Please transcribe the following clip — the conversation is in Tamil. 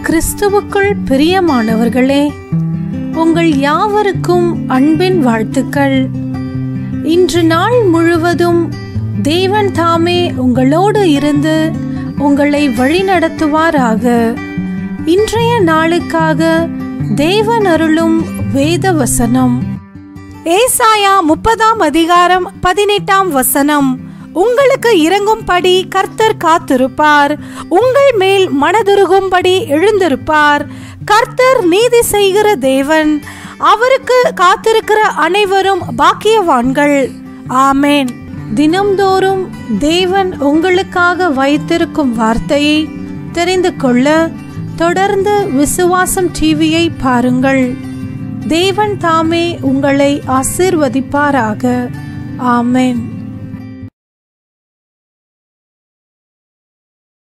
கிறிஸ்துவுக்குள் பிரியமானவர்களே உங்கள் யாவருக்கும் அன்பின் வாழ்த்துக்கள் இன்று நாள் முழுவதும் தேவன் தாமே உங்களோடு இருந்து உங்களை வழிநடத்துவாராக இன்றைய நாளுக்காக தேவன் அருளும் வேத வசனம் ஏசாயா முப்பதாம் அதிகாரம் பதினெட்டாம் வசனம் உங்களுக்கு இறங்கும்படி கர்த்தர் காத்திருப்பார் உங்கள் மேல் மனதுருகும்படி எழுந்திருப்பார் கர்த்தர் நீதி செய்கிற தேவன் அவருக்கு காத்திருக்கிற அனைவரும் பாக்கியவான்கள் ஆமேன் தினம்தோறும் தேவன் உங்களுக்காக வைத்திருக்கும் வார்த்தையை தெரிந்து கொள்ள தொடர்ந்து விசுவாசம் டிவியை பாருங்கள் தேவன் தாமே உங்களை ஆசிர்வதிப்பாராக ஆமென்